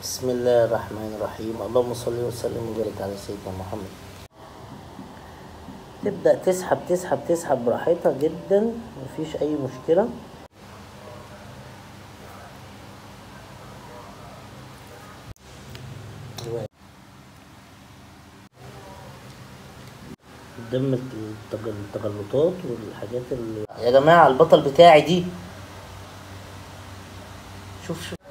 بسم الله الرحمن الرحيم اللهم صل وسلم وبارك على سيدنا محمد تبدأ تسحب تسحب تسحب براحتها جدا مفيش أي مشكلة قدام التج- التجلطات والحاجات اللي يا جماعة البطل بتاعي دي شوف شوف